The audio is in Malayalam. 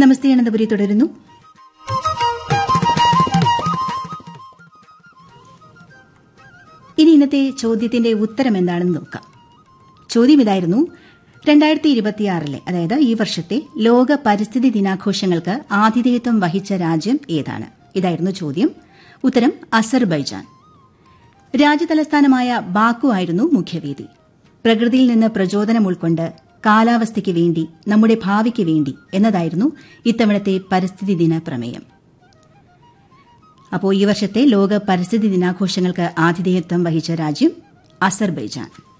നമസ്തേ അനന്തപുരി തുടരുന്നു ഇനി ഇന്നത്തെ ചോദ്യത്തിന്റെ ഉത്തരം എന്താണെന്ന് നോക്കാം ചോദ്യം ഇതായിരുന്നു രണ്ടായിരത്തി ഇരുപത്തിയാറിലെ അതായത് ഈ വർഷത്തെ ലോക പരിസ്ഥിതി ദിനാഘോഷങ്ങൾക്ക് ആതിഥേയത്വം വഹിച്ച രാജ്യം ഏതാണ് ഇതായിരുന്നു ചോദ്യം ഉത്തരം അസർബൈജാൻ രാജ്യതലസ്ഥാനമായ ബാക്കു ആയിരുന്നു മുഖ്യവേദി പ്രകൃതിയിൽ നിന്ന് പ്രചോദനം ഉൾക്കൊണ്ട് കാലാവസ്ഥയ്ക്ക് വേണ്ടി നമ്മുടെ ഭാവിക്ക് വേണ്ടി എന്നതായിരുന്നു ഇത്തവണത്തെ പരിസ്ഥിതി ദിന പ്രമേയം അപ്പോൾ ഈ വർഷത്തെ ലോക പരിസ്ഥിതി ദിനാഘോഷങ്ങൾക്ക് ആതിഥേയത്വം വഹിച്ച രാജ്യം അസർബൈജാൻ